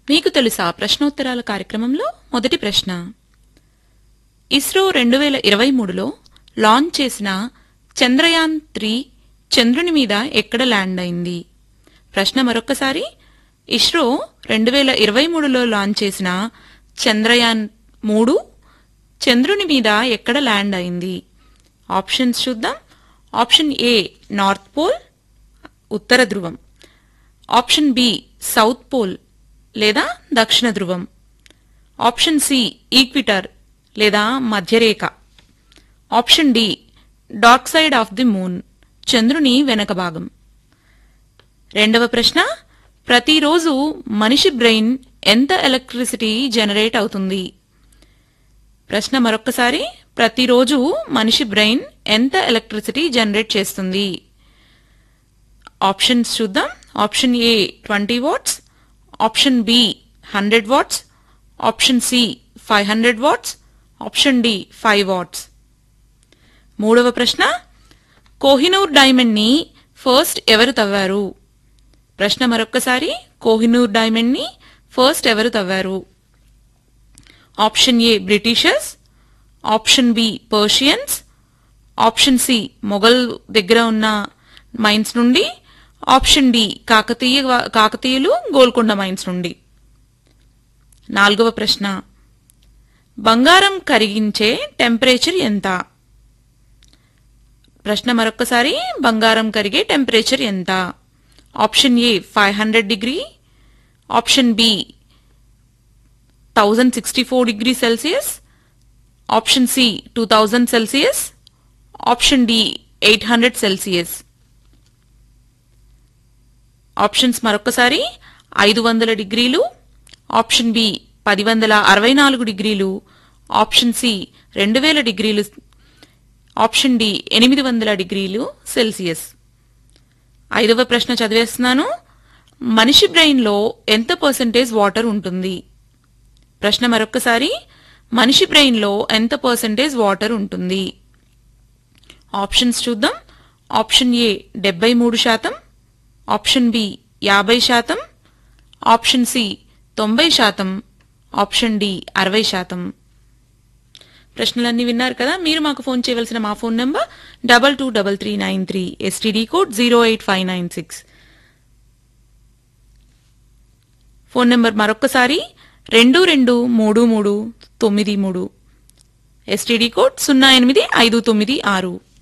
మీకు తెలుసా ప్రశ్నోత్తరాల కార్యక్రమంలో మొదటి ప్రశ్న ఇస్రో రెండు వేల ఇరవై మూడులో లాంచ్ చేసిన చంద్రయాన్ త్రీ చంద్రుని మీద ఎక్కడ ల్యాండ్ అయింది ప్రశ్న మరొక్కసారి ఇస్రో రెండు వేల ఇరవై మూడులో లాంచ్ చేసిన చంద్రయాన్ మూడు చంద్రుని మీద ఎక్కడ ల్యాండ్ అయింది ఆప్షన్స్ చూద్దాం ఆప్షన్ ఏ నార్త్ పోల్ ఉత్తర ధ్రువం ఆప్షన్ బి సౌత్ పోల్ లేదా దక్షిణ ధ్రువం ఆప్షన్ సి ఈక్విటర్ లేదా మధ్యరేఖ option D dark side of the moon చంద్రుని వెనక భాగం రెండవ ప్రశ్న ప్రతిరోజు మనిషి బ్రెయిన్ ఎంత ఎలక్ట్రిసిటీ జనరేట్ అవుతుంది ప్రశ్న మరొక్కసారి ప్రతిరోజు మనిషి బ్రెయిన్ ఎంత ఎలక్ట్రిసిటీ జనరేట్ చేస్తుంది ఆప్షన్స్ చూద్దాం option A twenty watts option B hundred watts option C five hundred watts option D five watts మూడవ ప్రశ్న కోహినూర్ డైమండ్ ని ఫస్ట్ ఎవరు తవ్వారు ప్రశ్న మరొక్కసారి కోహినూర్ డైమండ్ ని ఫస్ట్ ఎవరు తవ్వారు option A Britishers option B Persians option C Mughal దగ్గర ఉన్న మైన్స్ నుండి ఆప్షన్ డి కాకతీయ కాకతీయులు గోల్కొండ మైన్స్ నుండి నాలుగవ ప్రశ్న బంగారం కరిగించే టెంపరేచర్ ఎంత ప్రశ్న మరొక్కసారి బంగారం కరిగే టెంపరేచర్ ఎంత option A five hundred degree option B thousand sixty four degree celsius option C two thousand celsius option D eight hundred celsius options మరొకసారి ఐదు వందల డిగ్రీలు ఆప్షన్ బి పది వందల అరవై నాలుగు డిగ్రీలు ఆప్షన్ సి రెండు వేల డిగ్రీలు ఆప్షన్ డి ఎనిమిది వందల డిగ్రీలు సెల్సియస్ ఐదవ ప్రశ్న చదివేస్తున్నాను మనిషి బ్రెయిన్లో ఎంత పర్సెంటేజ్ వాటర్ ఉంటుంది ప్రశ్న మరొక్కసారి మనిషి బ్రెయిన్లో ఎంత పర్సెంటేజ్ వాటర్ ఉంటుంది ఆప్షన్స్ చూద్దాం ఆప్షన్ ఏ డెబ్బై మూడు శాతం ఆప్షన్ బి యాభై శాతం ఆప్షన్ సి తొంభై శాతం ఆప్షన్ డి అరవై శాతం ప్రశ్నలన్నీ విన్నారు కదా మీరు మాకు ఫోన్ చేయవలసిన మా phone number double two double three nine three STD code zero eight five nine six phone number మరొక్కసారి రెండు రెండు మూడు మూడు తొమ్మిది మూడు ఎస్టీడీ కోడ్ సున్నా ఎనిమిది ఐదు తొమ్మిది ఆరు